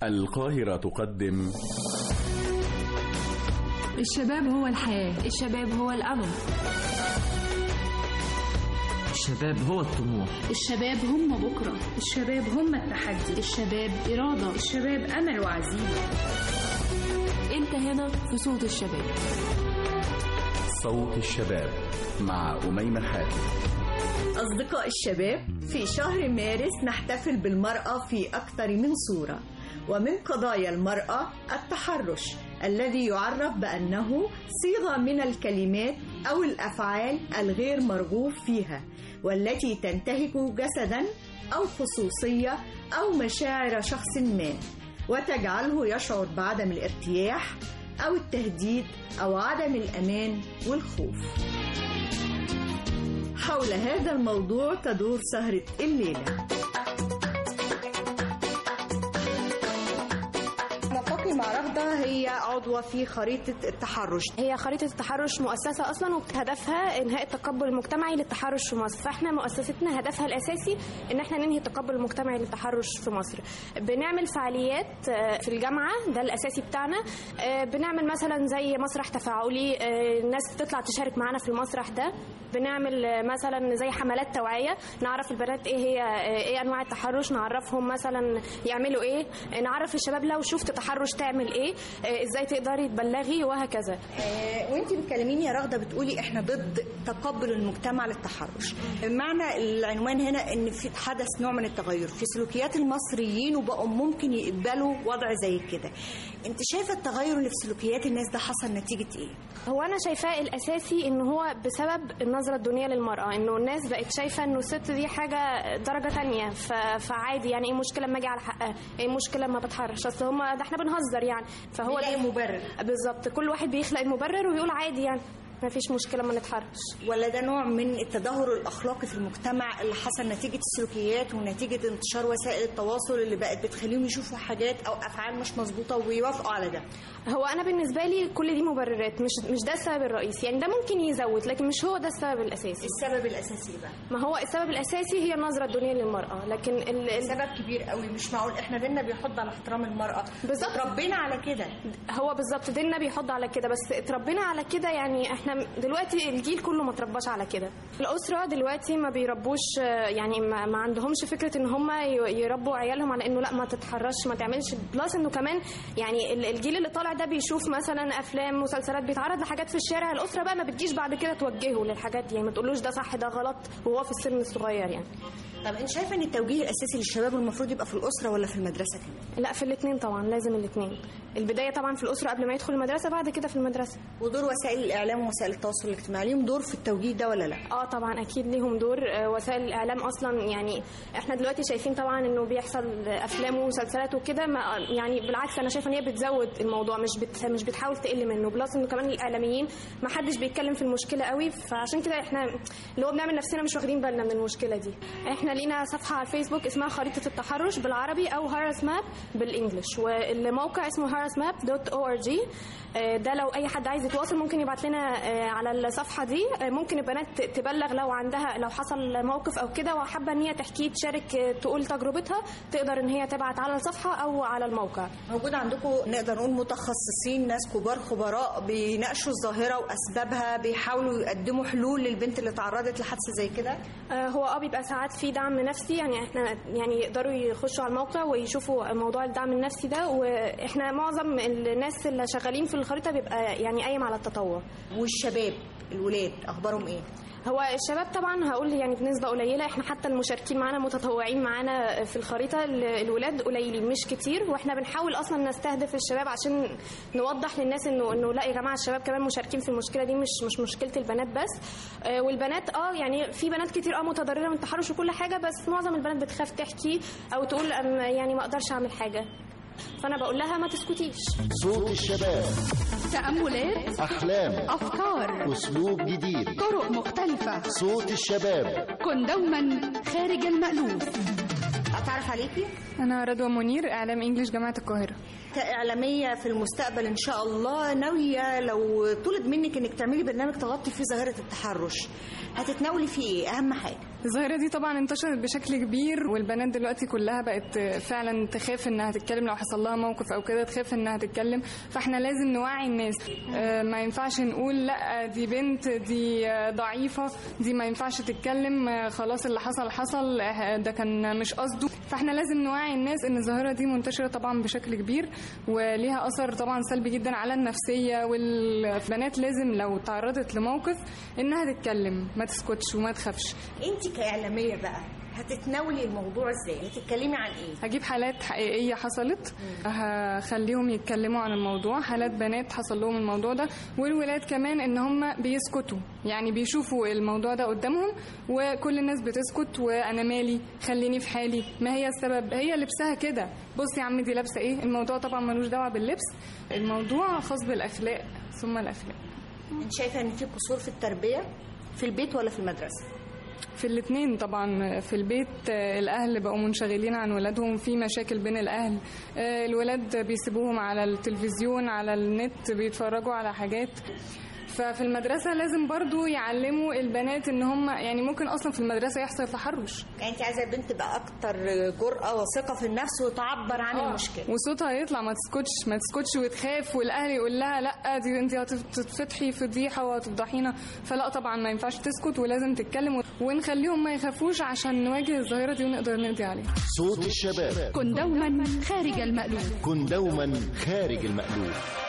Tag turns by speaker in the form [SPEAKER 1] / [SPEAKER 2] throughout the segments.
[SPEAKER 1] القاهرة تقدم
[SPEAKER 2] الشباب هو الحياة
[SPEAKER 3] الشباب هو الأمل
[SPEAKER 4] الشباب هو الطموح
[SPEAKER 5] الشباب هم بكرة الشباب هم التحدي الشباب إرادة الشباب أمل وعزيمة
[SPEAKER 3] أنت هنا في صوت الشباب
[SPEAKER 1] صوت الشباب مع أميمة حاتم
[SPEAKER 6] أصدقاء الشباب في شهر مارس نحتفل بالمرأة في أكثر من صورة ومن قضايا المرأة التحرش الذي يعرف بأنه صيغة من الكلمات أو الأفعال الغير مرغوب فيها والتي تنتهك جسدا أو خصوصية أو مشاعر شخص ما وتجعله يشعر بعدم الارتياح أو التهديد أو عدم الأمان والخوف حول هذا الموضوع تدور سهرة الليلة نلتقي مع رغدة هي عضوة في خريطة التحرش
[SPEAKER 7] هي خريطة التحرش مؤسسة أصلا وهدفها إنهاء التقبل المجتمعي للتحرش في مصر فإحنا مؤسستنا هدفها الأساسي إن إحنا ننهي التقبل المجتمعي للتحرش في مصر بنعمل فعاليات آه، في الجامعة ده الأساسي بتاعنا آه، بنعمل مثلا زي مسرح تفاعلي آه، الناس تطلع تشارك معانا في المسرح ده بنعمل آه، مثلا زي حملات توعية نعرف البنات إيه هي آه، إيه أنواع التحرش نعرفهم مثلا يعملوا إيه آه، نعرف الشباب لو شفت تحرش تعمل إيه آه، إزاي تقدري تبلغي وهكذا
[SPEAKER 6] آه، وانتي بتكلميني يا رغده بتقولي احنا ضد تقبل المجتمع للتحرش معنى العنوان هنا ان في حدث نوع من التغير في سلوكيات المصريين وبقوا ممكن يقبلوا وضع زي كده انت شايفه التغير اللي في سلوكيات الناس ده حصل نتيجه ايه
[SPEAKER 7] هو انا شايفاه الاساسي ان هو بسبب النظره الدونيه للمراه انه الناس بقت شايفه انه الست دي حاجه درجه تانية ف... فعادي يعني ايه مشكله لما اجي على حقها ايه مشكله لما بتحرش اصل هم ده احنا بنهزر يعني فهو
[SPEAKER 6] بيلاقي مبرر.
[SPEAKER 7] بالظبط كل واحد بيخلق المبرر ويقول عادي يعني ما فيش مشكله ما نتحرش
[SPEAKER 6] ولا ده نوع من التدهور الاخلاقي في المجتمع اللي حصل نتيجه السلوكيات ونتيجه انتشار وسائل التواصل اللي بقت بتخليهم يشوفوا حاجات او افعال مش مظبوطه ويوافقوا على ده
[SPEAKER 7] هو انا بالنسبه لي كل دي مبررات مش مش ده السبب الرئيسي يعني ده ممكن يزود لكن مش هو ده السبب الاساسي
[SPEAKER 6] السبب الاساسي بقى
[SPEAKER 7] ما هو السبب الاساسي هي النظره الدونيه للمراه لكن ال... ال...
[SPEAKER 6] سبب كبير قوي مش معقول احنا ديننا بيحض على احترام المراه
[SPEAKER 7] بالظبط.
[SPEAKER 6] اتربينا على كده
[SPEAKER 7] هو بالظبط ديننا بيحض على كده بس اتربينا على كده يعني احنا دلوقتي الجيل كله ما اترباش على كده الاسره دلوقتي ما بيربوش آه، يعني ما, ما عندهمش فكره ان هم ي- يربوا عيالهم على انه لا ما تتحرش ما تعملش بلس انه كمان يعني ال- الجيل اللي طالع ده بيشوف مثلا افلام مسلسلات بيتعرض لحاجات في الشارع الاسره بقى ما بتجيش بعد كده توجهه للحاجات دي يعني ما تقولوش ده صح ده غلط وهو في السن الصغير يعني
[SPEAKER 6] طب انت شايفه ان التوجيه الاساسي للشباب المفروض يبقى في الاسره ولا في المدرسه كمان
[SPEAKER 7] لا في الاثنين طبعا لازم الاثنين البدايه طبعا في الاسره قبل ما يدخل المدرسه بعد كده في المدرسه
[SPEAKER 6] ودور وسائل الاعلام ووسائل التواصل الاجتماعي ليهم دور في التوجيه ده ولا لا
[SPEAKER 7] اه طبعا اكيد ليهم دور آه، وسائل الاعلام اصلا يعني احنا دلوقتي شايفين طبعا انه بيحصل افلام ومسلسلات وكده ما- يعني بالعكس انا شايفه ان هي بتزود الموضوع مش بت مش بتحاول تقل منه بلس انه كمان الاعلاميين ما حدش بيتكلم في المشكله قوي فعشان كده احنا اللي هو بنعمل نفسنا مش واخدين بالنا من المشكله دي احنا لينا صفحه على الفيسبوك اسمها خريطه التحرش بالعربي او هارس ماب بالانجلش والموقع اسمه هارس ماب دوت او ار جي ده لو اي حد عايز يتواصل ممكن يبعت لنا آه، على الصفحه دي آه، ممكن البنات تبلغ لو عندها لو حصل موقف او كده وحابه ان هي تحكيه تشارك آه، تقول تجربتها تقدر ان هي تبعت على الصفحه او على الموقع
[SPEAKER 6] موجود عندكم نقدر نقول متخصصين ناس كبار خبراء بيناقشوا الظاهره واسبابها بيحاولوا يقدموا حلول للبنت اللي تعرضت لحادثه زي كده
[SPEAKER 7] آه، هو اه بيبقى ساعات في دعم نفسي يعني احنا يعني يقدروا يخشوا على الموقع ويشوفوا موضوع الدعم النفسي ده واحنا معظم الناس اللي شغالين في الخريطه بيبقى يعني قايم على التطوع
[SPEAKER 6] والشباب الولاد اخبارهم ايه
[SPEAKER 7] هو الشباب طبعا هقول يعني بنسبه قليله احنا حتى المشاركين معانا متطوعين معانا في الخريطه ال- الولاد قليلين مش كتير واحنا بنحاول اصلا نستهدف الشباب عشان نوضح للناس انه انه لا يا جماعه الشباب كمان مشاركين في المشكله دي مش مش مشكله البنات بس آه، والبنات اه يعني في بنات كتير اه متضرره من التحرش وكل حاجه بس معظم البنات بتخاف تحكي او تقول أم- يعني ما اقدرش اعمل حاجه فانا بقول لها ما تسكتيش
[SPEAKER 8] صوت الشباب
[SPEAKER 2] تأملات
[SPEAKER 8] أحلام
[SPEAKER 2] أفكار
[SPEAKER 8] أسلوب جديد
[SPEAKER 2] طرق مختلفة
[SPEAKER 8] صوت الشباب
[SPEAKER 2] كن دوما خارج المألوف
[SPEAKER 6] اتعرف عليكي
[SPEAKER 9] أنا رضوى منير إعلام إنجليش جامعة القاهرة
[SPEAKER 6] كإعلامية في المستقبل إن شاء الله ناوية لو طلب منك إنك تعملي برنامج تغطي فيه ظاهرة التحرش هتتناولي فيه إيه أهم حاجة؟
[SPEAKER 9] الظاهرة دي طبعا انتشرت بشكل كبير والبنات دلوقتي كلها بقت فعلا تخاف انها تتكلم لو حصل لها موقف او كده تخاف انها تتكلم فاحنا لازم نوعي الناس آه، ما ينفعش نقول لا دي بنت دي آه، ضعيفة دي ما ينفعش تتكلم آه، خلاص اللي حصل حصل آه، ده كان مش قصده فاحنا لازم نوعي الناس ان الظاهرة دي منتشرة طبعا بشكل كبير وليها اثر طبعا سلبي جدا على النفسية والبنات لازم لو تعرضت لموقف انها تتكلم ما تسكتش وما تخافش
[SPEAKER 6] انت كاعلاميه بقى هتتناولي الموضوع ازاي هتتكلمي عن ايه
[SPEAKER 9] هجيب حالات حقيقية حصلت هخليهم يتكلموا عن الموضوع حالات بنات حصل لهم الموضوع ده والولاد كمان ان هم بيسكتوا يعني بيشوفوا الموضوع ده قدامهم وكل الناس بتسكت وانا مالي خليني في حالي ما هي السبب هي لبسها كده بص يا عم دي لابسه ايه الموضوع طبعا ملوش دعوه باللبس الموضوع خاص بالاخلاق ثم الاخلاق
[SPEAKER 6] انت شايفه ان في قصور في التربيه في البيت ولا في المدرسه
[SPEAKER 9] في الاثنين طبعا في البيت آه، الاهل بقوا منشغلين عن ولادهم في مشاكل بين الاهل آه، الولاد بيسيبوهم على التلفزيون على النت بيتفرجوا على حاجات ففي المدرسة لازم برضو يعلموا البنات ان هم يعني ممكن اصلا في المدرسة يحصل تحرش
[SPEAKER 6] يعني انت عايزه البنت تبقى اكتر جرأه وثقه في النفس وتعبر عن
[SPEAKER 9] آه،
[SPEAKER 6] المشكله
[SPEAKER 9] وصوتها يطلع ما تسكتش ما تسكتش وتخاف والاهل يقول لها لا دي انت هتتفتحي فضيحه وهتفضحينا فلا طبعا ما ينفعش تسكت ولازم تتكلم ونخليهم ما يخافوش عشان نواجه الظاهره دي ونقدر نقضي عليها
[SPEAKER 8] صوت الشباب
[SPEAKER 2] كن دوما خارج المألوف
[SPEAKER 8] كن دوما خارج المألوف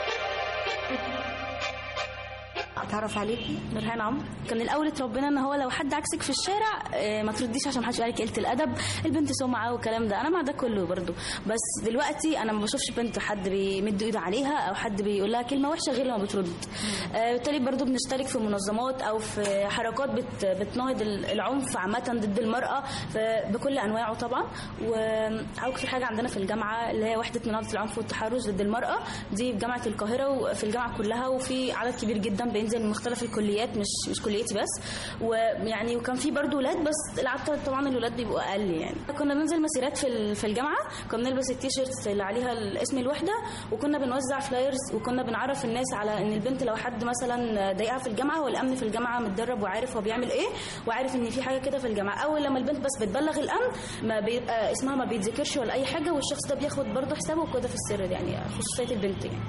[SPEAKER 6] اتعرف عليكي
[SPEAKER 10] نورهان عمرو كان الاول اتربينا ان هو لو حد عكسك في الشارع آه، ما ترديش عشان محدش يقول لك قله الادب البنت سمعه والكلام ده انا مع ده كله برضو بس دلوقتي انا ما بشوفش بنت حد بيمد ايده عليها او حد بيقول لها كلمه وحشه غير لما بترد آه، بالتالي برضو بنشترك في منظمات او في حركات بت بتناهض العنف عامه ضد المراه ف- بكل انواعه طبعا واكثر حاجه عندنا في الجامعه اللي هي وحده مناهضه العنف والتحرش ضد المراه دي في جامعه القاهره وفي الجامعه كلها وفي عدد كبير جدا بينزل من مختلف الكليات مش مش كليتي بس ويعني وكان في برضو ولاد بس العدد طبعا الولاد بيبقوا اقل يعني كنا بننزل مسيرات في ال- في الجامعه كنا بنلبس التيشيرتس اللي عليها اسم الوحده وكنا بنوزع فلايرز وكنا بنعرف الناس على ان البنت لو حد مثلا ضايقها في الجامعه والامن في الجامعه متدرب وعارف هو بيعمل ايه وعارف ان في حاجه كده في الجامعه اول لما البنت بس بتبلغ الامن ما بيبقى اسمها ما بيتذكرش ولا اي حاجه والشخص ده بياخد برضه حسابه كده في السر يعني خصوصيه البنت يعني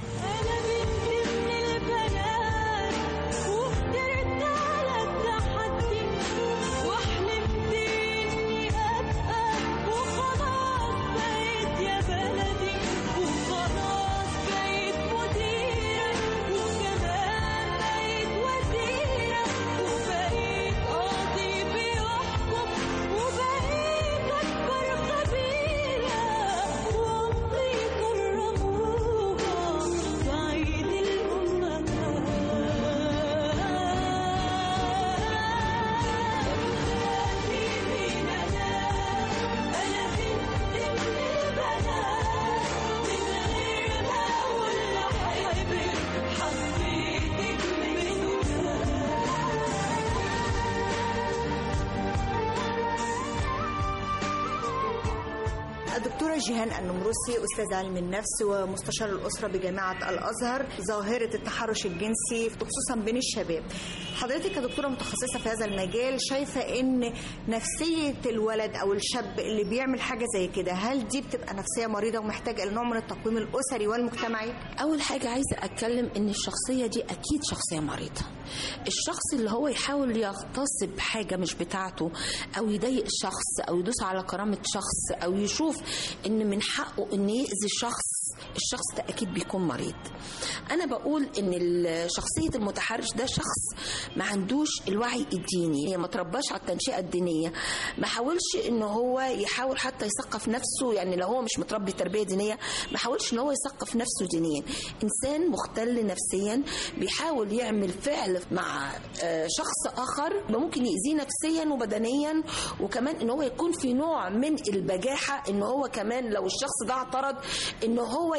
[SPEAKER 6] الدكتورة جيهان النمرسي أستاذ علم النفس ومستشار الأسرة بجامعة الأزهر ظاهرة التحرش الجنسي خصوصا بين الشباب حضرتك كدكتورة متخصصة في هذا المجال شايفة إن نفسية الولد أو الشاب اللي بيعمل حاجة زي كده هل دي بتبقى نفسية مريضة ومحتاجة إلى نوع من التقويم الأسري والمجتمعي؟
[SPEAKER 11] اول حاجه عايزه اتكلم ان الشخصيه دي اكيد شخصيه مريضه الشخص اللي هو يحاول يغتصب حاجه مش بتاعته او يضايق الشخص او يدوس على كرامه شخص او يشوف ان من حقه ان يأذي شخص الشخص ده اكيد بيكون مريض انا بقول ان ال- شخصيه المتحرش ده شخص ما عندوش الوعي الديني هي ما ترباش على التنشئه الدينيه ما حاولش ان هو يحاول حتى يثقف نفسه يعني لو هو مش متربي تربيه دينيه ما حاولش ان هو يثقف نفسه دينيا انسان مختل نفسيا بيحاول يعمل فعل مع آه، شخص اخر ممكن يأذيه نفسيا وبدنيا وكمان ان هو يكون في نوع من البجاحه ان هو كمان لو الشخص ده اعترض ان هو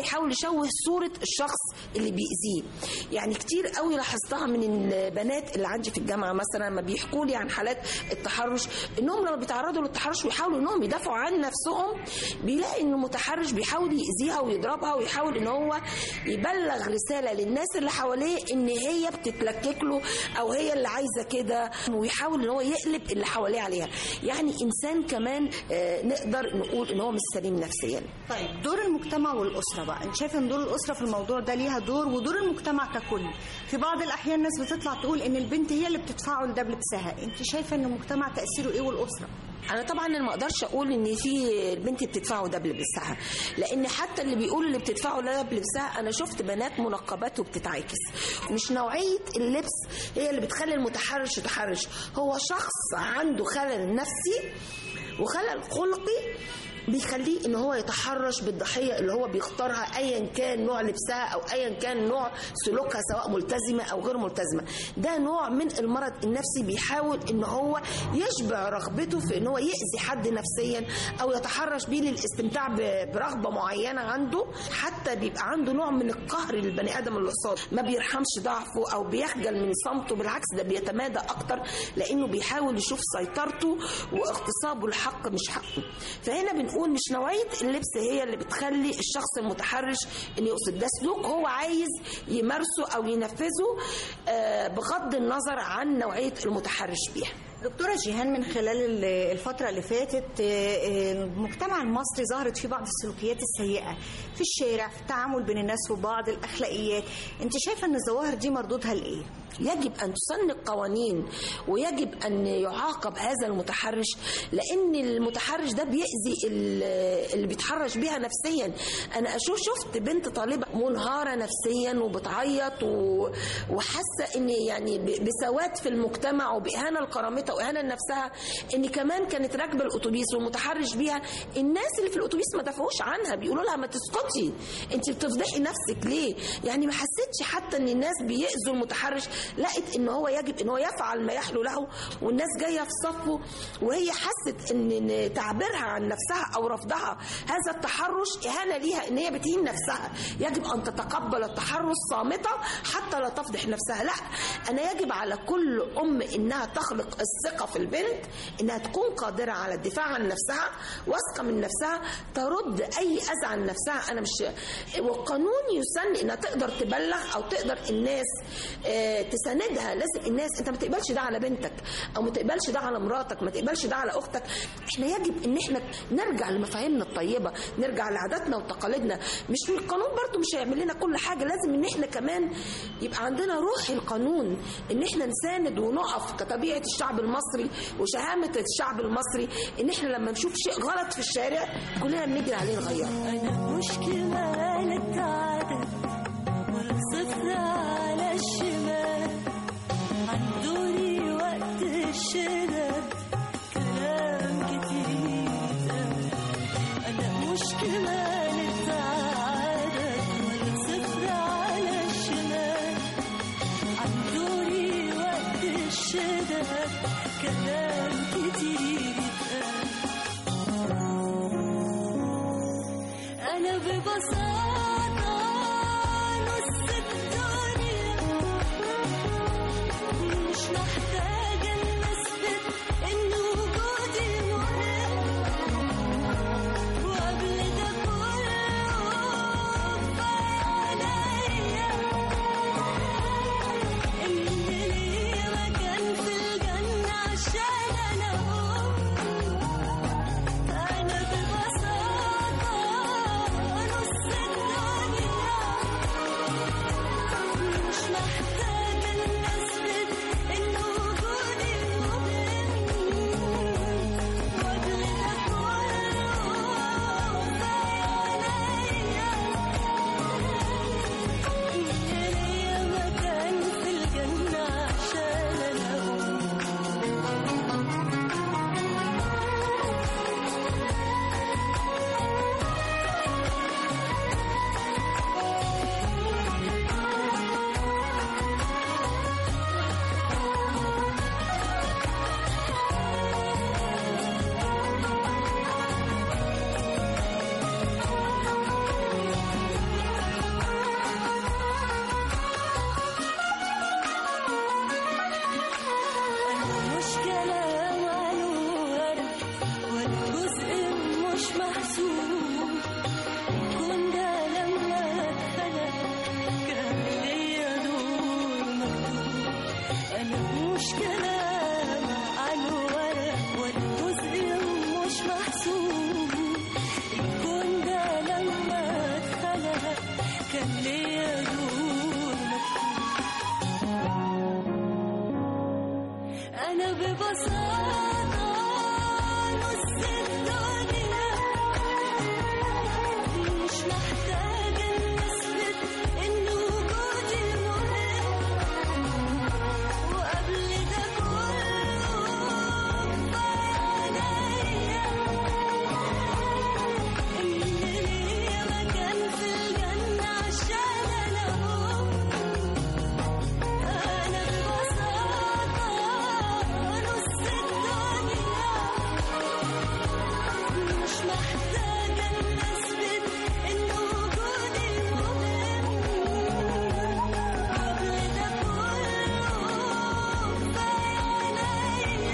[SPEAKER 11] يحاول يشوه صوره الشخص اللي بيأذيه يعني كتير قوي لاحظتها من البنات اللي عندي في الجامعه مثلا لما بيحكوا لي عن حالات التحرش انهم لما بيتعرضوا للتحرش ويحاولوا انهم يدافعوا عن نفسهم بيلاقي ان المتحرش بيحاول يأذيها ويضربها ويحاول ان هو يبلغ رساله للناس اللي حواليه ان هي بتتلكك له او هي اللي عايزه كده ويحاول ان هو يقلب اللي حواليه عليها يعني انسان كمان آه، نقدر نقول ان هو مش سليم نفسيا
[SPEAKER 6] طيب دور المجتمع والاسره بقى انت شايفه ان دور الاسره في الموضوع ده ليها دور ودور المجتمع ككل في بعض الاحيان ناس بتطلع تقول ان البنت هي اللي بتدفعه لده بلبسها انت شايفه ان المجتمع تاثيره ايه والاسره
[SPEAKER 11] انا طبعا أنا ما اقدرش اقول ان في البنت بتدفعه ده بلبسها لان حتى اللي بيقولوا اللي بتدفعه ده بلبسها انا شفت بنات منقبات وبتتعاكس مش نوعيه اللبس هي اللي بتخلي المتحرش يتحرش هو شخص عنده خلل نفسي وخلل خلقي بيخليه ان هو يتحرش بالضحيه اللي هو بيختارها ايا كان نوع لبسها او ايا كان نوع سلوكها سواء ملتزمه او غير ملتزمه ده نوع من المرض النفسي بيحاول ان هو يشبع رغبته في ان هو يأذي حد نفسيا او يتحرش بيه للاستمتاع ب- برغبه معينه عنده حتى بيبقى عنده نوع من القهر للبني ادم اللي قصاده ما بيرحمش ضعفه او بيخجل من صمته بالعكس ده بيتمادى اكتر لانه بيحاول يشوف سيطرته واغتصابه الحق مش حقه فهنا بنقول مش نوعيه اللبس هي اللي بتخلي الشخص المتحرش ان يقصد ده سلوك هو عايز يمارسه او ينفذه آه، بغض النظر عن نوعيه المتحرش بيها
[SPEAKER 6] دكتورة جيهان من خلال ال- الفترة اللي فاتت آه، آه، المجتمع المصري ظهرت فيه بعض السلوكيات السيئة في الشارع في التعامل بين الناس وبعض الأخلاقيات أنت شايفة أن الظواهر دي مردودها لإيه؟
[SPEAKER 11] يجب أن تسن القوانين ويجب أن يعاقب هذا المتحرش لأن المتحرش ده بيأذي ال- اللي بيتحرش بيها نفسيا أنا أشوف شفت بنت طالبة منهارة نفسيا وبتعيط و- وحاسة إن يعني ب- بسواد في المجتمع وبإهانة لكرامتها وإهانة لنفسها إن كمان كانت راكبة الأتوبيس والمتحرش بيها الناس اللي في الأتوبيس ما دافعوش عنها بيقولوا لها ما تسكتي أنت بتفضحي نفسك ليه يعني ما حسيتش حتى إن الناس بيأذوا المتحرش لقت ان هو يجب ان هو يفعل ما يحلو له والناس جايه في صفه وهي حست ان إن تعبيرها عن نفسها او رفضها هذا التحرش اهانه ليها ان هي بتهين نفسها يجب ان تتقبل التحرش صامته حتى لا تفضح نفسها لا انا يجب على كل ام انها تخلق الثقه في البنت انها تكون قادره على الدفاع عن نفسها واثقه من نفسها ترد اي اذى عن نفسها انا مش والقانون يسن انها تقدر تبلغ او تقدر الناس آه، تساندها لازم الناس انت ما تقبلش ده على بنتك او ما تقبلش ده على مراتك ما تقبلش ده على اختك احنا يجب ان احنا نرجع لمفاهيمنا الطيبه نرجع لعاداتنا وتقاليدنا مش القانون برضو مش هيعمل لنا كل حاجه لازم ان احنا كمان يبقى عندنا روح القانون ان احنا نساند ونقف كطبيعه الشعب المصري وشهامه الشعب المصري ان احنا لما نشوف شيء غلط في الشارع كلنا بنجري عليه نغيره
[SPEAKER 12] أنا مش كمالة عدد ولا صفر على الشمال عندوني وقت الشدة كلام كتير أنا مش كمالة عدد ولا صفر على الشمال عندوني وقت الشدة كلام كتير أنا ببساطة نص الدنيا مش محتاجة إن أثبت إن وجودي مهم وقبل ده كله كفاية عليا إن ليا مكان في الجنة عشان أنا أم أنا ببساطة نص الدنيا ليا دور أنا ببساطة نص الدنيا مش محتاجة نثبت إن وجودي مهم وقبل ده كله كفاية عليا إن ليا مكان في الجنة عشان أنا هو أنا ببساطة نص الدنيا مش محتاجة نثبت إن وجودي مهم قبل ده كله كفاية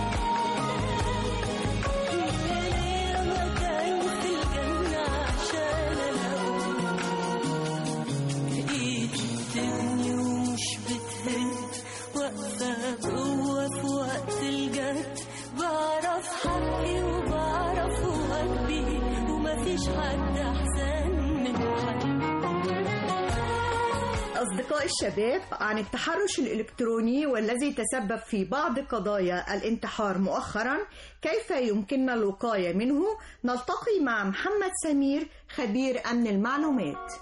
[SPEAKER 12] عليا ليا مكان في الجنة عشان أنا في إيدي بتبني ومش بتهد واقفة جوه في وقت الجد بعرف حقي وبعرف واجبي ومفيش حد أحسن من حد
[SPEAKER 6] أصدقاء الشباب عن التحرش الإلكتروني والذي تسبب في بعض قضايا الانتحار مؤخرا كيف يمكننا الوقاية منه نلتقي مع محمد سمير خبير أمن المعلومات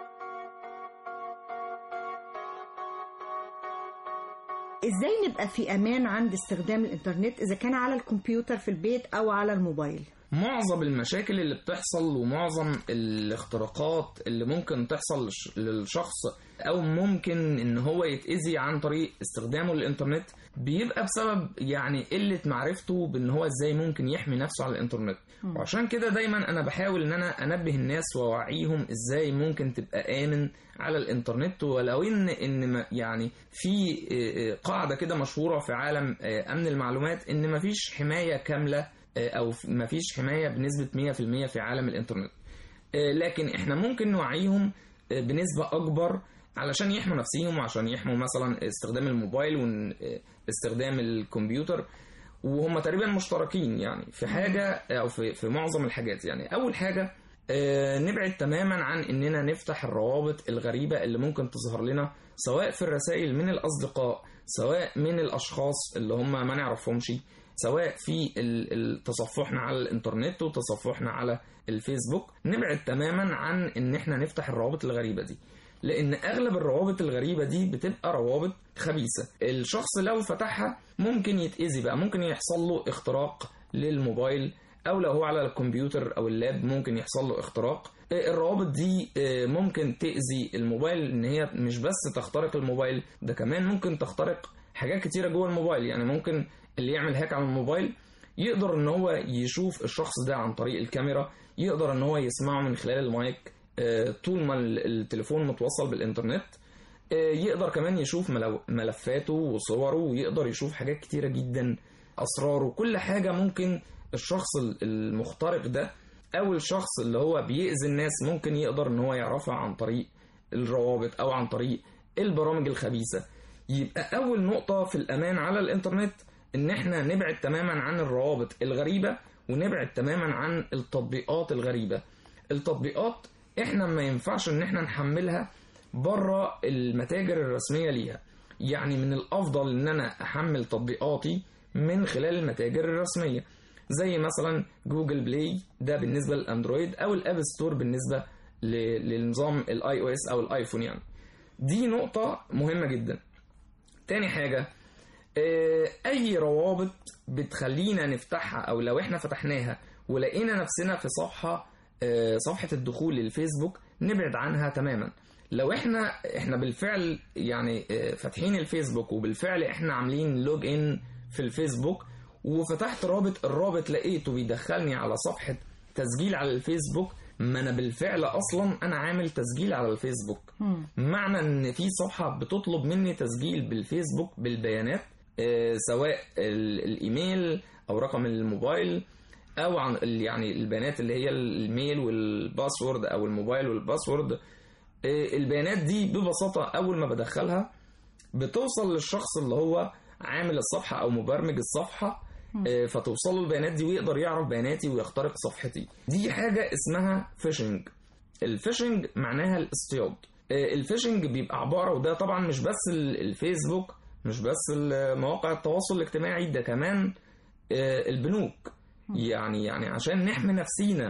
[SPEAKER 6] ازاي نبقى في امان عند استخدام الانترنت اذا كان على الكمبيوتر في البيت او على الموبايل
[SPEAKER 13] معظم المشاكل اللي بتحصل ومعظم الاختراقات اللي ممكن تحصل للش- للشخص او ممكن ان هو يتأذي عن طريق استخدامه للانترنت بيبقى بسبب يعني قلة معرفته بان هو ازاي ممكن يحمي نفسه على الانترنت
[SPEAKER 14] مم.
[SPEAKER 13] وعشان كده دايما انا بحاول ان انا انبه الناس واوعيهم ازاي ممكن تبقى امن على الانترنت ولو ان ان ما- يعني في آه، آه، قاعده كده مشهوره في عالم آه، امن المعلومات ان مفيش حمايه كامله آه، او مفيش حمايه بنسبه 100% في عالم الانترنت آه، لكن احنا ممكن نوعيهم آه، بنسبه اكبر علشان يحموا نفسيهم وعشان يحموا مثلا استخدام الموبايل واستخدام الكمبيوتر وهم تقريبا مشتركين يعني في حاجه او في في معظم الحاجات يعني اول حاجه آه، نبعد تماما عن اننا نفتح الروابط الغريبه اللي ممكن تظهر لنا سواء في الرسائل من الاصدقاء سواء من الاشخاص اللي هم ما نعرفهمش سواء في ال- ال- تصفحنا على الانترنت وتصفحنا على الفيسبوك نبعد تماما عن ان احنا نفتح الروابط الغريبه دي لان اغلب الروابط الغريبه دي بتبقى روابط خبيثه الشخص لو فتحها ممكن يتاذي بقى ممكن يحصل له اختراق للموبايل او لو هو على الكمبيوتر او اللاب ممكن يحصل له اختراق آه، الروابط دي آه، ممكن تاذي الموبايل ان هي مش بس تخترق الموبايل ده كمان ممكن تخترق حاجات كتيره جوه الموبايل يعني ممكن اللي يعمل هاك على الموبايل يقدر ان هو يشوف الشخص ده عن طريق الكاميرا يقدر ان هو يسمعه من خلال المايك آه، طول ما ال- التليفون متوصل بالانترنت آه، يقدر كمان يشوف ملو- ملفاته وصوره ويقدر يشوف حاجات كتيرة جدا أسراره كل حاجة ممكن الشخص ال- المخترق ده أو الشخص اللي هو بيأذي الناس ممكن يقدر إن هو يعرفها عن طريق الروابط أو عن طريق البرامج الخبيثة يبقى أول نقطة في الأمان على الإنترنت إن إحنا نبعد تماما عن الروابط الغريبة ونبعد تماما عن التطبيقات الغريبة التطبيقات إحنا ما ينفعش إن إحنا نحملها بره المتاجر الرسمية ليها يعني من الأفضل إن أنا أحمل تطبيقاتي من خلال المتاجر الرسمية زي مثلا جوجل بلاي ده بالنسبة للأندرويد أو الأب ستور بالنسبة ل- للنظام الاي او اس أو الآيفون يعني دي نقطة مهمة جدا تاني حاجة آه، أي روابط بتخلينا نفتحها أو لو إحنا فتحناها ولقينا نفسنا في صفحة آه، صفحة الدخول للفيسبوك نبعد عنها تماما لو احنا احنا بالفعل يعني آه، فاتحين الفيسبوك وبالفعل احنا عاملين لوج ان في الفيسبوك وفتحت رابط الرابط لقيته بيدخلني على صفحة تسجيل على الفيسبوك ما انا بالفعل اصلا انا عامل تسجيل على الفيسبوك معنى ان في صفحة بتطلب مني تسجيل بالفيسبوك بالبيانات آه، سواء ال- الايميل او رقم الموبايل او عن ال- يعني البيانات اللي هي الميل والباسورد او الموبايل والباسورد آه، البيانات دي ببساطة اول ما بدخلها بتوصل للشخص اللي هو عامل الصفحة او مبرمج الصفحة آه، فتوصل له البيانات دي ويقدر يعرف بياناتي ويخترق صفحتي دي حاجة اسمها فيشنج الفيشنج معناها الاصطياد آه، الفيشنج بيبقى عباره وده طبعا مش بس ال- الفيسبوك مش بس ال- مواقع التواصل الاجتماعي ده كمان آه، البنوك يعني يعني عشان نحمي نفسينا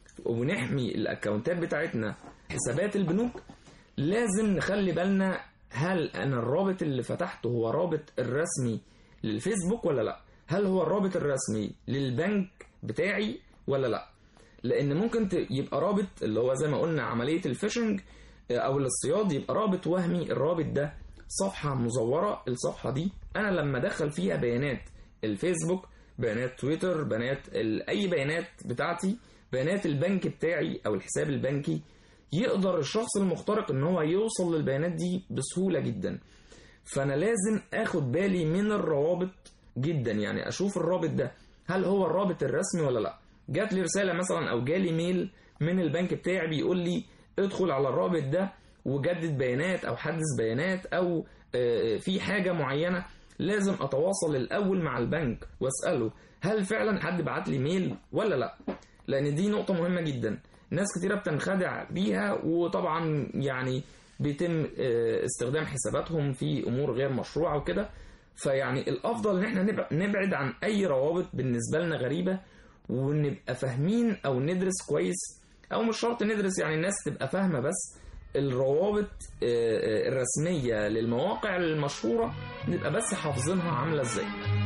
[SPEAKER 13] ونحمي الاكونتات بتاعتنا حسابات البنوك لازم نخلي بالنا هل انا الرابط اللي فتحته هو رابط الرسمي للفيسبوك ولا لا هل هو الرابط الرسمي للبنك بتاعي ولا لا لان ممكن ت- يبقى رابط اللي هو زي ما قلنا عمليه الفيشنج آه، او الاصطياد يبقى رابط وهمي الرابط ده صفحه مزوره الصفحه دي انا لما ادخل فيها بيانات الفيسبوك بيانات تويتر بيانات ال- اي بيانات بتاعتي بيانات البنك بتاعي او الحساب البنكي يقدر الشخص المخترق ان هو يوصل للبيانات دي بسهوله جدا فانا لازم اخد بالي من الروابط جدا يعني اشوف الرابط ده هل هو الرابط الرسمي ولا لا جات لي رساله مثلا او جالي ميل من البنك بتاعي بيقول لي ادخل على الرابط ده وجدد بيانات او حدث بيانات او آه، في حاجه معينه لازم اتواصل الاول مع البنك واساله هل فعلا حد بعت لي ميل ولا لا لان دي نقطه مهمه جدا ناس كتيره بتنخدع بيها وطبعا يعني بيتم آه، استخدام حساباتهم في امور غير مشروعه وكده فيعني الافضل ان احنا نبع- نبعد عن اي روابط بالنسبه لنا غريبه ونبقى فاهمين او ندرس كويس او مش شرط ندرس يعني الناس تبقى فاهمه بس الروابط آه، آه، الرسميه للمواقع المشهوره نبقى بس حافظينها عامله ازاي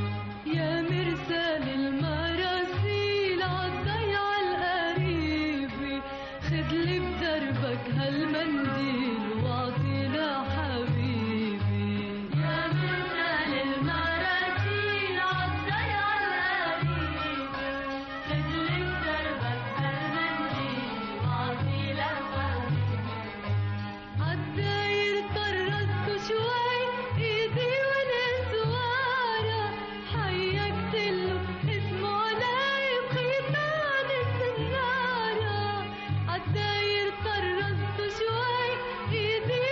[SPEAKER 12] يا مرسال المراسيل عالضيعة القريبة خدلي بدربك هالمنديل واعطينا حبيبي يا مرسال المراسيل عالضيعة القريبة خدلي بدربك هالمنديل واعطينا حبيبي عالداير طرزت شوي ايدي ونسوارة حيكت له اسمه علي بخيطان السنارة عالداير طرزت شوي ايدي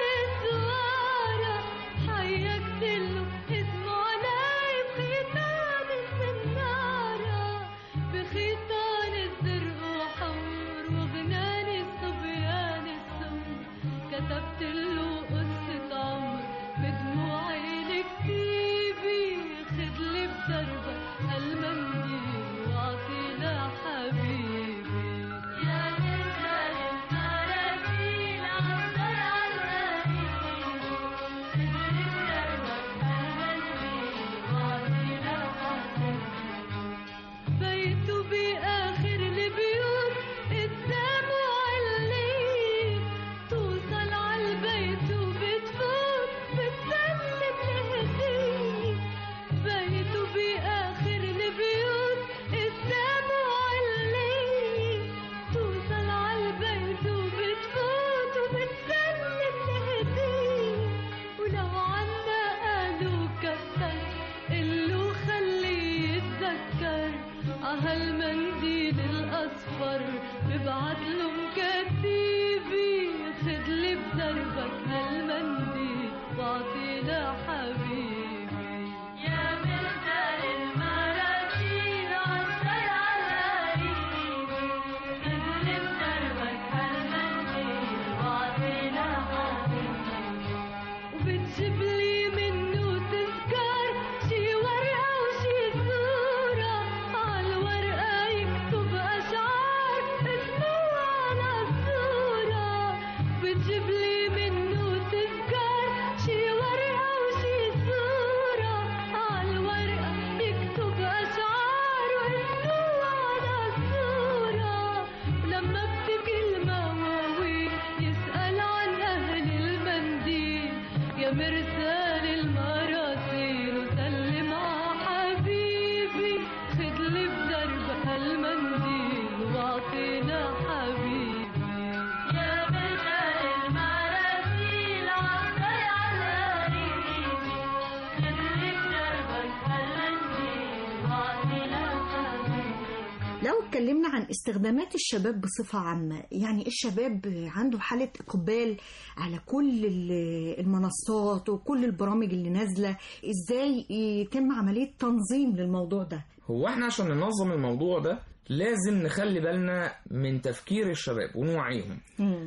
[SPEAKER 12] ونسوارة حيكت له اسمه علي بخيطان السنارة بخيطان الزرق وحور وغنان الصبيان السمر كتبت له قصة عمر بدموعي لكتيبي خدلي بدربك هالمنديل واعطينا حبيبي يا مرسال المراسيل عالزرع القريب خدلي بدربك هالمنديل واعطينا حبيبي بيته بآخر البيوت قدام وعليه توصل عالبيت وبتفوت بتسلم لهديه بيته بآخر البيوت قدام وعليه توصل عالبيت وبتفوت وبتسلم لهديه ولو عنا قالوا كتر قلو خليه يتذكر عهالمنديل الأصفر ببعتله مكتيبي خدلي بدربك هالمنديل واعطينا حبيبي يا مرسال المراسيل عالزرع القريبة خدلي بدربك هالمنديل واعطينا حبيبي وبتجيب لي منه تذكار شي ورقة وشي صورة عالورقة يكتب أشعار اسمه على الصورة بتجيب لي منه تذكار شي ورقة وشي صورة عالورقة يكتب أشعار واسمه على الصورة ولما بتجي المواويل يسأل عن أهل المنديل يا مرسال المراسيل وسلم ع حبيبي خدلي بدرب هالمنديل واعطينا حبيبي يا مرسال المراسيل عالضيعة القريبة خدلي بدربك هالمنديل واعطينا حبيبي
[SPEAKER 6] لو اتكلمنا عن استخدامات الشباب بصفة عامة يعني الشباب عنده حالة إقبال على كل ال- المنصات وكل البرامج اللي نازلة إزاي يتم عملية تنظيم للموضوع ده
[SPEAKER 13] هو احنا عشان ننظم الموضوع ده لازم نخلي بالنا من تفكير الشباب ونوعيهم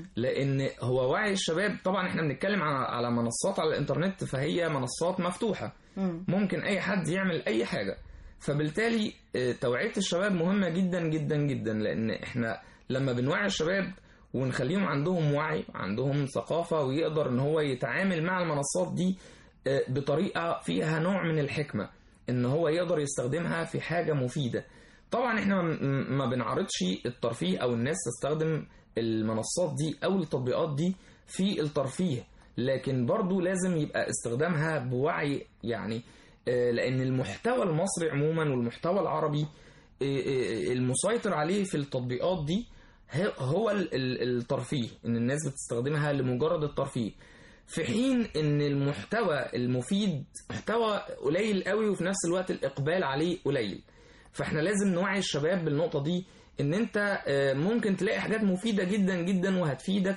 [SPEAKER 13] لان هو وعي الشباب طبعا احنا بنتكلم على على منصات على الانترنت فهي منصات مفتوحه ممكن اي حد يعمل اي حاجه فبالتالي آه، توعيه الشباب مهمه جدا جدا جدا لان احنا لما بنوعي الشباب ونخليهم عندهم وعي عندهم ثقافه ويقدر ان هو يتعامل مع المنصات دي آه، بطريقه فيها نوع من الحكمه ان هو يقدر يستخدمها في حاجه مفيده طبعا احنا ما- ما بنعرضش الترفيه او الناس تستخدم المنصات دي او التطبيقات دي في الترفيه لكن برضو لازم يبقى استخدامها بوعي يعني آه، لان المحتوى المصري عموما والمحتوى العربي آه، آه، المسيطر عليه في التطبيقات دي ه- هو ال- ال- الترفيه ان الناس بتستخدمها لمجرد الترفيه في حين ان المحتوى المفيد محتوى قليل قوي وفي نفس الوقت الاقبال عليه قليل فاحنا لازم نوعي الشباب بالنقطة دي ان انت آه، ممكن تلاقي حاجات مفيدة جدا جدا وهتفيدك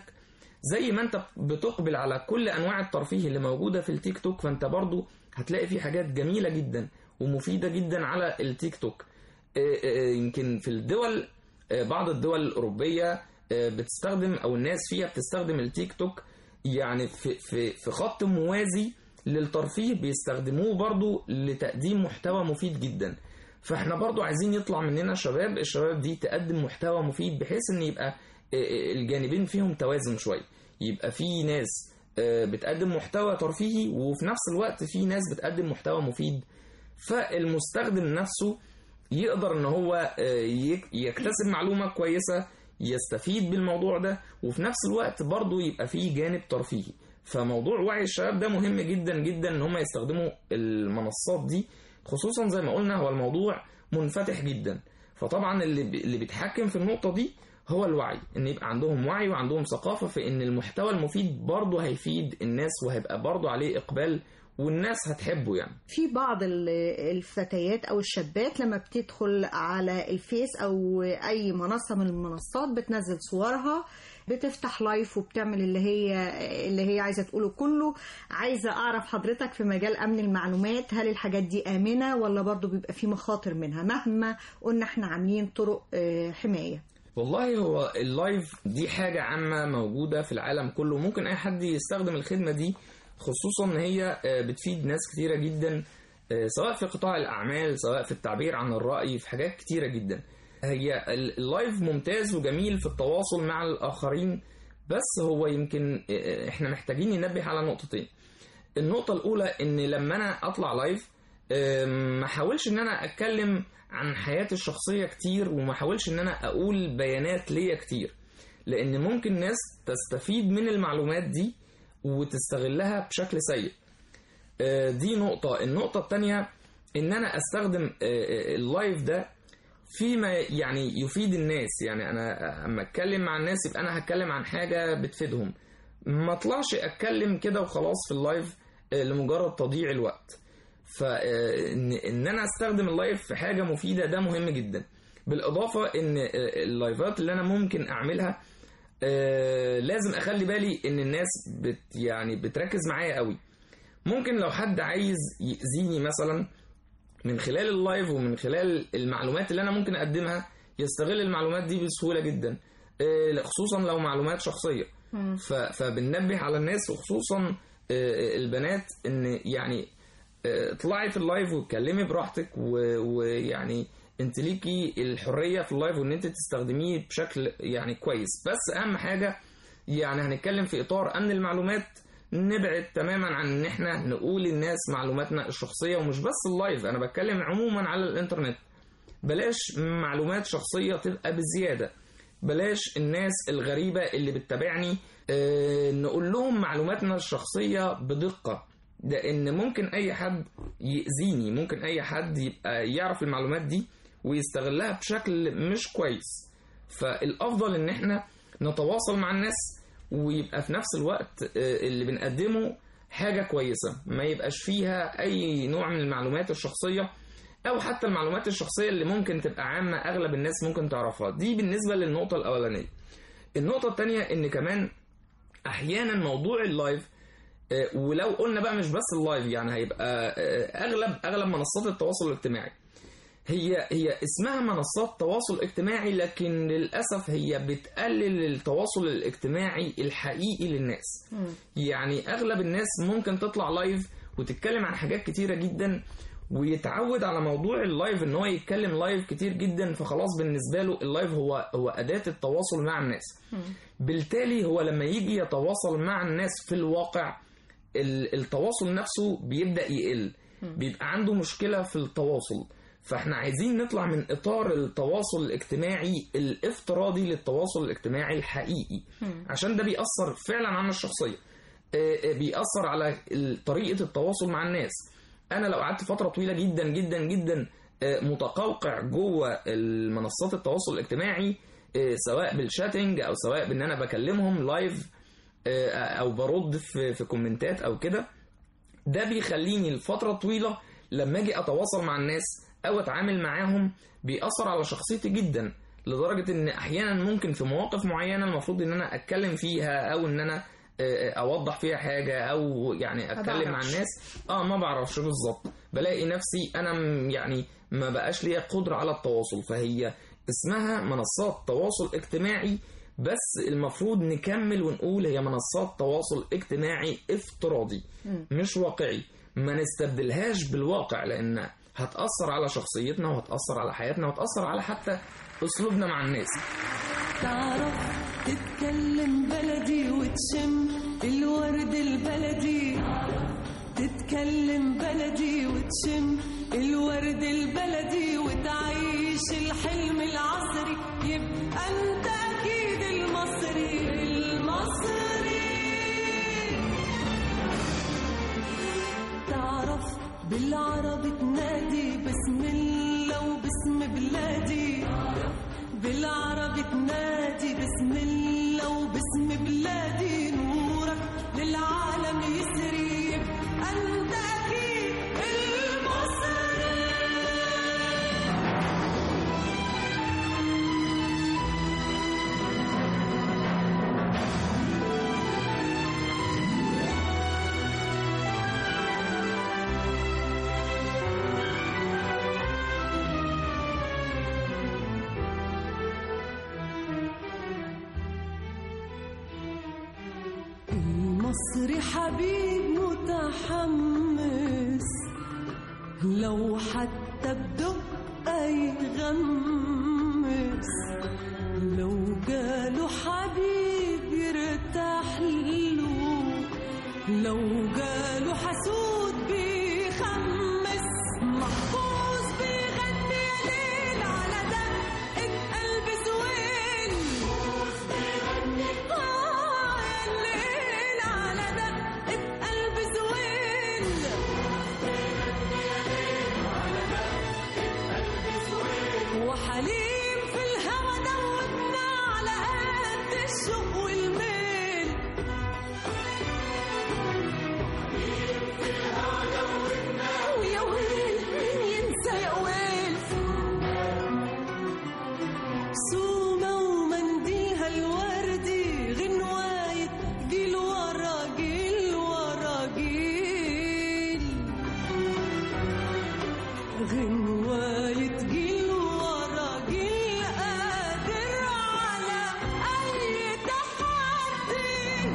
[SPEAKER 13] زي ما انت بتقبل على كل انواع الترفيه اللي موجودة في التيك توك فانت برضو هتلاقي فيه حاجات جميلة جدا ومفيدة جدا على التيك توك آه، آه، يمكن في الدول آه، بعض الدول الأوروبية آه، بتستخدم أو الناس فيها بتستخدم التيك توك يعني في في في خط موازي للترفيه بيستخدموه برضو لتقديم محتوى مفيد جدا فاحنا برضو عايزين يطلع مننا شباب الشباب دي تقدم محتوى مفيد بحيث ان يبقى آه، آه، الجانبين فيهم توازن شوية يبقى في ناس آه، بتقدم محتوى ترفيهي وفي نفس الوقت في ناس بتقدم محتوى مفيد فالمستخدم نفسه يقدر ان هو آه، يك- يكتسب معلومة كويسة يستفيد بالموضوع ده وفي نفس الوقت برضه يبقى فيه جانب ترفيهي فموضوع وعي الشباب ده مهم جدا جدا ان هم يستخدموا المنصات دي خصوصا زي ما قلنا هو الموضوع منفتح جدا فطبعا اللي بي- اللي بيتحكم في النقطة دي هو الوعي ان يبقى عندهم وعي وعندهم ثقافة في ان المحتوى المفيد برضه هيفيد الناس وهيبقى برضه عليه اقبال والناس هتحبه يعني
[SPEAKER 6] في بعض ال- الفتيات او الشابات لما بتدخل على الفيس او اي منصه من المنصات بتنزل صورها بتفتح لايف وبتعمل اللي هي اللي هي عايزه تقوله كله عايزه اعرف حضرتك في مجال امن المعلومات هل الحاجات دي امنه ولا برضو بيبقى في مخاطر منها مهما قلنا احنا عاملين طرق آه، حمايه
[SPEAKER 13] والله هو اللايف دي حاجة عامة موجودة في العالم كله ممكن أي حد يستخدم الخدمة دي خصوصا إن هي آه، بتفيد ناس كتيرة جدا آه، سواء في قطاع الأعمال سواء في التعبير عن الرأي في حاجات كتيرة جدا هي ال- اللايف ممتاز وجميل في التواصل مع الآخرين بس هو يمكن آه، إحنا محتاجين ننبه على نقطتين النقطة الأولى إن لما أنا أطلع لايف آم، ما حاولش إن أنا أتكلم عن حياتي الشخصية كتير وما حاولش إن أنا أقول بيانات ليا كتير لأن ممكن ناس تستفيد من المعلومات دي وتستغلها بشكل سيء آه، دي نقطة النقطة التانية إن أنا أستخدم آه، آه، اللايف ده فيما يعني يفيد الناس يعني أنا أما أتكلم مع الناس يبقى أنا هتكلم عن حاجة بتفيدهم ما اطلعش اتكلم كده وخلاص في اللايف آه، لمجرد تضييع الوقت فان ان انا استخدم اللايف في حاجه مفيده ده مهم جدا بالاضافه ان آه، اللايفات اللي انا ممكن اعملها آه، لازم اخلي بالي ان الناس بت يعني بتركز معايا قوي ممكن لو حد عايز يأذيني مثلا من خلال اللايف ومن خلال المعلومات اللي انا ممكن اقدمها يستغل المعلومات دي بسهوله جدا آه، خصوصا لو معلومات شخصيه ف- فبننبه على الناس وخصوصا آه، البنات ان يعني آه، اطلعي في اللايف واتكلمي براحتك و- ويعني انت ليكي الحريه في اللايف وان انت تستخدميه بشكل يعني كويس بس اهم حاجه يعني هنتكلم في اطار امن المعلومات نبعد تماما عن ان احنا نقول للناس معلوماتنا الشخصيه ومش بس اللايف انا بتكلم عموما على الانترنت بلاش معلومات شخصيه تبقى بزياده بلاش الناس الغريبة اللي بتتابعني آه، نقول لهم معلوماتنا الشخصية بدقة لأن ممكن أي حد يأذيني ممكن أي حد يبقى يعرف المعلومات دي ويستغلها بشكل مش كويس فالأفضل إن إحنا نتواصل مع الناس ويبقى في نفس الوقت آه، اللي بنقدمه حاجة كويسة ما يبقاش فيها أي نوع من المعلومات الشخصية او حتى المعلومات الشخصيه اللي ممكن تبقى عامه اغلب الناس ممكن تعرفها دي بالنسبه للنقطه الاولانيه النقطه الثانيه ان كمان احيانا موضوع اللايف آه، ولو قلنا بقى مش بس اللايف يعني هيبقى آه، اغلب اغلب منصات التواصل الاجتماعي هي هي اسمها منصات تواصل اجتماعي لكن للاسف هي بتقلل التواصل الاجتماعي الحقيقي للناس يعني اغلب الناس ممكن تطلع لايف وتتكلم عن حاجات كتيره جدا ويتعود على موضوع اللايف ان هو يتكلم لايف كتير جدا فخلاص بالنسبه له اللايف هو هو اداه التواصل مع الناس بالتالي هو لما يجي يتواصل مع الناس في الواقع ال- التواصل نفسه بيبدا يقل بيبقى عنده مشكله في التواصل فاحنا عايزين نطلع من اطار التواصل الاجتماعي الافتراضي للتواصل الاجتماعي الحقيقي عشان ده بيأثر فعلا على الشخصيه آه، آه، بيأثر على ال- طريقه التواصل مع الناس انا لو قعدت فتره طويله جدا جدا جدا آه، متقوقع جوه المنصات التواصل الاجتماعي آه، سواء بالشاتنج او سواء بان انا بكلمهم لايف آه، او برد في في كومنتات او كده ده بيخليني لفتره طويله لما اجي اتواصل مع الناس او اتعامل معاهم بيأثر على شخصيتي جدا لدرجه ان احيانا ممكن في مواقف معينه المفروض ان انا اتكلم فيها او ان انا آه، اوضح فيها حاجه او يعني اتكلم مع
[SPEAKER 6] بعرفش.
[SPEAKER 13] الناس اه ما بعرفش بالظبط بلاقي نفسي انا م- يعني ما بقاش ليا قدره على التواصل فهي اسمها منصات تواصل اجتماعي بس المفروض نكمل ونقول هي منصات تواصل اجتماعي افتراضي مش واقعي ما نستبدلهاش بالواقع لان هتأثر على شخصيتنا وهتأثر على حياتنا وهتأثر على حتى اسلوبنا مع الناس
[SPEAKER 12] تعرف تتكلم بلدي وتشم الورد البلدي تتكلم بلدي وتشم الورد البلدي وتعيش الحلم العصري يبقى انت اكيد المصري المصري تعرف بالعربي تنادي بسم الله وباسم بلادي بالعربي تنادي بسم الله وباسم بلادي نورك للعالم يسري يبقى انت اكيد المصري المصري حبيب متحمس لو حتى بدقة يغمس لو جاله حبيب يرتاح له لو جاله حسود بيخمس محفوظ بيغني يا ليل على دقة قلب زويل آه يا الليل على دقة قلب زويل وحليم في الهوى دوبنا على قد الشوق والميل ويا ويل مين ينسى يا ويل سومة ومنديلها الوردي غنواية جيل ورا جيل ورا جيل غنواية جيل ورا جيل قادر على أي تحدي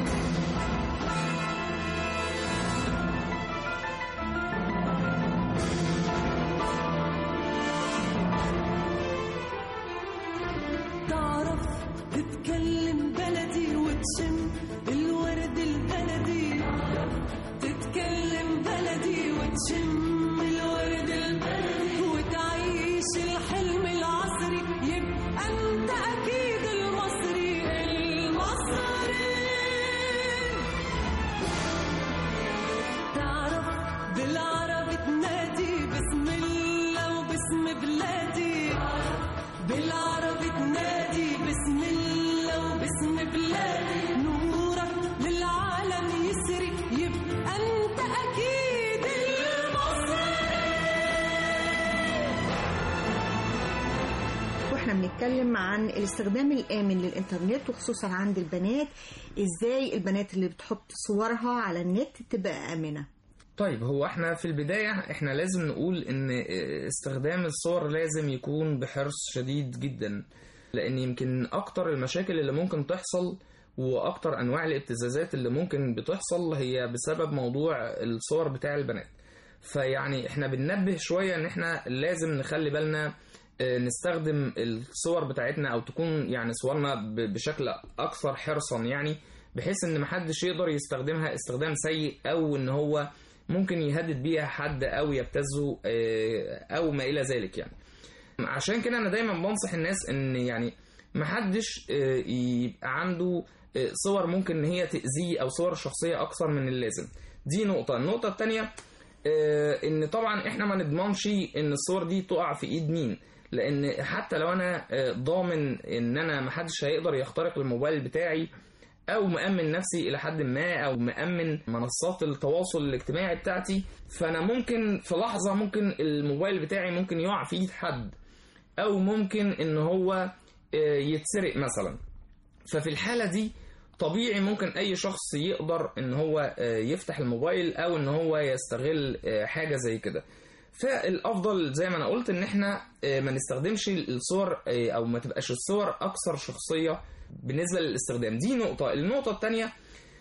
[SPEAKER 12] تعرف تتكلم بلدي وتشم الورد البلدي تتكلم بلدي وتشم الورد البلدي وتعيش الحلم العصري يبقى انت اكيد المصري المصري تعرف بالعربي تنادي بسم الله وباسم بلادي بالعربي تنادي بسم الله وباسم بلادي نورك للعالم يسري يبقى انت اكيد المصري
[SPEAKER 6] واحنا بنتكلم عن الاستخدام الآمن للإنترنت وخصوصا عند البنات ازاي البنات اللي بتحط صورها على النت تبقى آمنة
[SPEAKER 13] طيب هو احنا في البداية احنا لازم نقول ان استخدام الصور لازم يكون بحرص شديد جدا لان يمكن اكتر المشاكل اللي ممكن تحصل واكتر انواع الابتزازات اللي ممكن بتحصل هي بسبب موضوع الصور بتاع البنات فيعني احنا بننبه شوية ان احنا لازم نخلي بالنا اه، نستخدم الصور بتاعتنا او تكون يعني صورنا ب- بشكل اكثر حرصا يعني بحيث ان محدش يقدر يستخدمها استخدام سيء او ان هو ممكن يهدد بيها حد او يبتزه اه، او ما الى ذلك يعني عشان كده انا دايما بنصح الناس ان يعني محدش اه، يبقى عنده اه، صور ممكن ان هي تأذيه او صور شخصية اكثر من اللازم دي نقطة النقطة التانية آه، ان طبعا احنا ما نضمنش ان الصور دي تقع في ايد مين لان حتى لو انا آه، ضامن ان انا محدش هيقدر يخترق الموبايل بتاعي او مأمن نفسي الى حد ما او مأمن منصات التواصل الاجتماعي بتاعتي فانا ممكن في لحظة ممكن الموبايل بتاعي ممكن يقع في ايد حد او ممكن ان هو آه، يتسرق مثلا ففي الحالة دي طبيعي ممكن اي شخص يقدر ان هو آه، يفتح الموبايل او ان هو يستغل آه، حاجة زي كده فالافضل زي ما انا قلت ان احنا آه، ما نستخدمش الصور آه، او ما تبقاش الصور اكثر شخصية بالنسبة للاستخدام دي نقطة النقطة التانية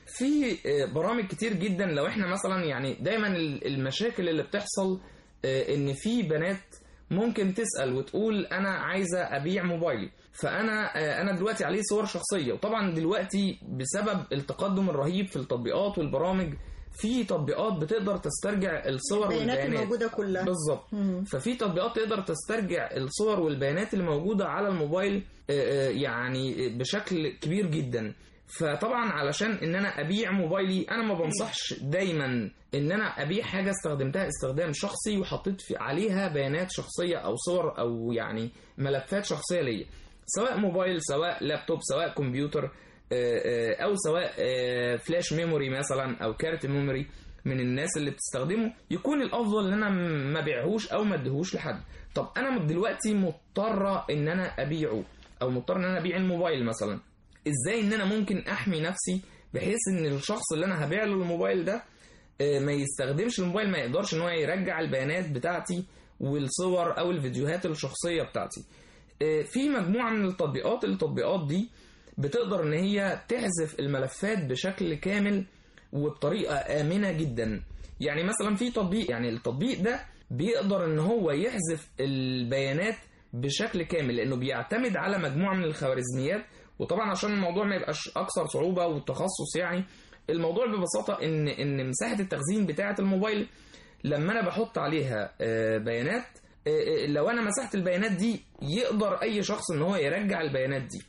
[SPEAKER 13] في آه، برامج كتير جدا لو احنا مثلا يعني دايما ال- المشاكل اللي بتحصل آه، ان في بنات ممكن تسأل وتقول انا عايزة ابيع موبايلي فانا آه، انا دلوقتي عليه صور شخصية وطبعا دلوقتي بسبب التقدم الرهيب في التطبيقات والبرامج في تطبيقات بتقدر تسترجع الصور
[SPEAKER 6] البيانات
[SPEAKER 13] والبيانات
[SPEAKER 6] الموجودة كلها.
[SPEAKER 13] بالظبط
[SPEAKER 6] مم.
[SPEAKER 13] ففي تطبيقات تقدر تسترجع الصور والبيانات اللي موجودة على الموبايل آه، آه، يعني بشكل كبير جدا فطبعا علشان ان انا ابيع موبايلي انا ما بنصحش دايما ان انا ابيع حاجه استخدمتها استخدام شخصي وحطيت في عليها بيانات شخصيه او صور او يعني ملفات شخصيه ليا سواء موبايل سواء لابتوب سواء كمبيوتر آه، آه، او سواء آه، فلاش ميموري مثلا او كارت ميموري من الناس اللي بتستخدمه يكون الافضل ان انا م- ما بيعهوش او ما اديهوش لحد طب انا دلوقتي مضطره ان انا ابيعه او مضطر ان انا ابيع الموبايل مثلا ازاي ان انا ممكن احمي نفسي بحيث ان الشخص اللي انا هبيع له الموبايل ده آه، ما يستخدمش الموبايل ما يقدرش ان هو يرجع البيانات بتاعتي والصور او الفيديوهات الشخصيه بتاعتي آه، في مجموعه من التطبيقات التطبيقات دي بتقدر ان هي تحذف الملفات بشكل كامل وبطريقه امنه جدا يعني مثلا في تطبيق يعني التطبيق ده بيقدر ان هو يحذف البيانات بشكل كامل لانه بيعتمد على مجموعه من الخوارزميات وطبعا عشان الموضوع ما يبقاش اكثر صعوبه والتخصص يعني الموضوع ببساطه ان ان مساحه التخزين بتاعه الموبايل لما انا بحط عليها آه، بيانات آه، آه، لو انا مسحت البيانات دي يقدر اي شخص ان هو يرجع البيانات دي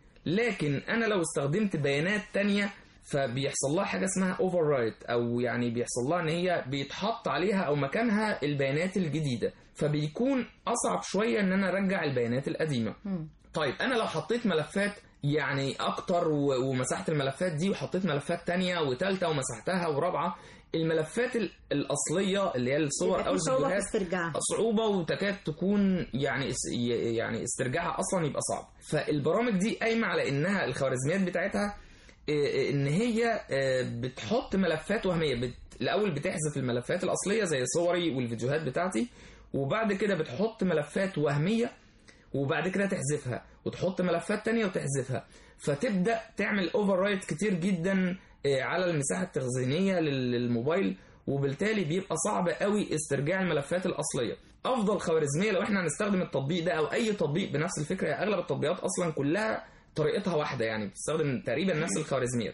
[SPEAKER 13] لكن انا لو استخدمت بيانات تانية فبيحصل لها حاجه اسمها اوفر رايت او يعني بيحصل لها ان هي بيتحط عليها او مكانها البيانات الجديده فبيكون اصعب شويه ان انا ارجع البيانات القديمه طيب انا لو حطيت ملفات يعني اكتر و- ومسحت الملفات دي وحطيت ملفات تانية وتالتة ومسحتها ورابعة الملفات ال- الاصلية اللي هي الصور
[SPEAKER 6] يبقى
[SPEAKER 13] او
[SPEAKER 6] في صعوبة في
[SPEAKER 13] الفيديوهات
[SPEAKER 6] استرجاعها.
[SPEAKER 13] صعوبة وتكاد تكون يعني اس- ي- يعني استرجاعها اصلا يبقى صعب فالبرامج دي قايمة على انها الخوارزميات بتاعتها إيه، ان هي آه، بتحط ملفات وهميه بت... الاول بتحذف الملفات الاصليه زي صوري والفيديوهات بتاعتي وبعد كده بتحط ملفات وهميه وبعد كده تحذفها وتحط ملفات تانية وتحذفها فتبدا تعمل اوفر رايت كتير جدا آه، على المساحه التخزينيه لل- للموبايل وبالتالي بيبقى صعب قوي استرجاع الملفات الاصليه افضل خوارزميه لو احنا هنستخدم التطبيق ده او اي تطبيق بنفس الفكره هي اغلب التطبيقات اصلا كلها طريقتها واحده يعني بتستخدم تقريبا نفس الخوارزميات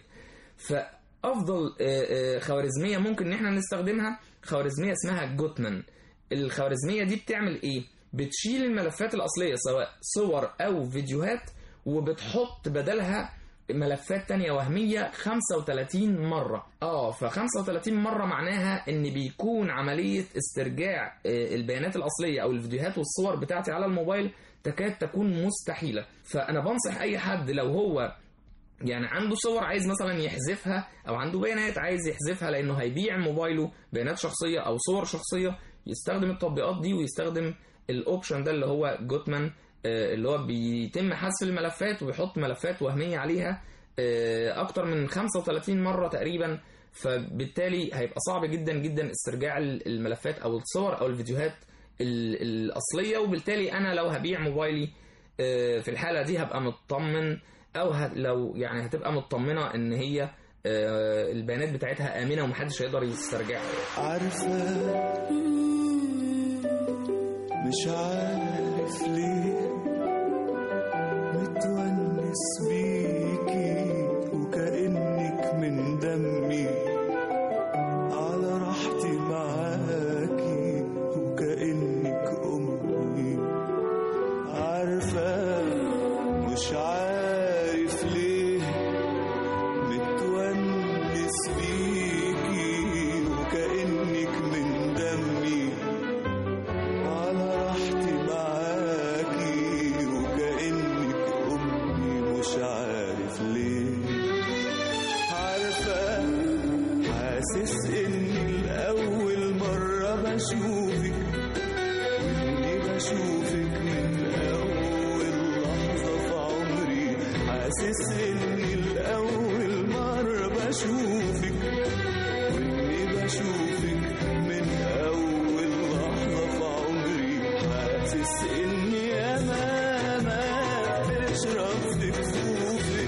[SPEAKER 13] فافضل آه، آه، خوارزميه ممكن ان احنا نستخدمها خوارزميه اسمها جوتمان الخوارزميه دي بتعمل ايه بتشيل الملفات الاصليه سواء صور او فيديوهات وبتحط بدلها ملفات تانية وهمية 35 مرة اه ف 35 مرة معناها ان بيكون عملية استرجاع آه، البيانات الاصلية او الفيديوهات والصور بتاعتي على الموبايل تكاد تكون مستحيلة فانا بنصح اي حد لو هو يعني عنده صور عايز مثلا يحذفها او عنده بيانات عايز يحذفها لانه هيبيع موبايله بيانات شخصيه او صور شخصيه يستخدم التطبيقات دي ويستخدم الاوبشن ده اللي هو جوتمان آه، اللي هو بيتم حذف الملفات ويحط ملفات وهميه عليها آه، اكتر من 35 مره تقريبا فبالتالي هيبقى صعب جدا جدا استرجاع الملفات او الصور او الفيديوهات ال- الاصليه وبالتالي انا لو هبيع موبايلي آه، في الحاله دي هبقى مطمن او ه- لو يعني هتبقى مطمنه ان هي آه، البيانات بتاعتها امنه ومحدش هيقدر يسترجعها
[SPEAKER 14] عارفة مش عارف ليه متونس بيكي وكأنك من دمي على راحتي معاكي وكأنك أمي عارفة مش عارف ليه متونس بيكي وكأنك من دمي على راحتي معاكي وكأنك أمي مش عارف ليه عارفة حاسس إني لأول مرة بشوفك وإني بشوفك من أول لحظة في عمري حاسس إني لأول مرة بشوفك وإني بشوفك من أول لحظة في عمري حاسس إني أمامك تشرب في كفوفك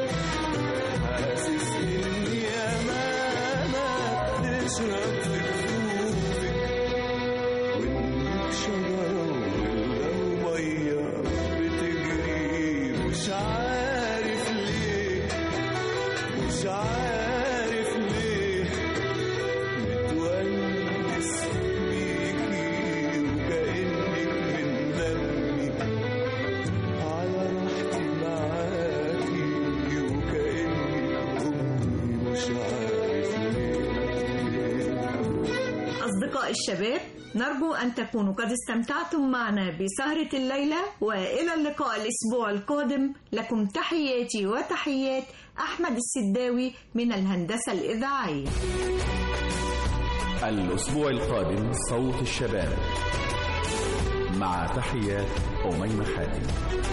[SPEAKER 14] حاسس إني أمامك تشرب في كفوفك وإنك شجرة ولا مية بتجري مش عارف ليه مش عارف ليه متونس بيكي وكأنك من دمي على راحتي معاكي وكأنك أمي مش عارف ليه
[SPEAKER 6] أصدقاء الشباب نرجو أن تكونوا قد استمتعتم معنا بسهرة الليلة وإلى اللقاء الأسبوع القادم لكم تحياتي وتحيات أحمد السداوي من الهندسة الإذاعية
[SPEAKER 1] الأسبوع القادم صوت الشباب مع تحيات أميمة حاتم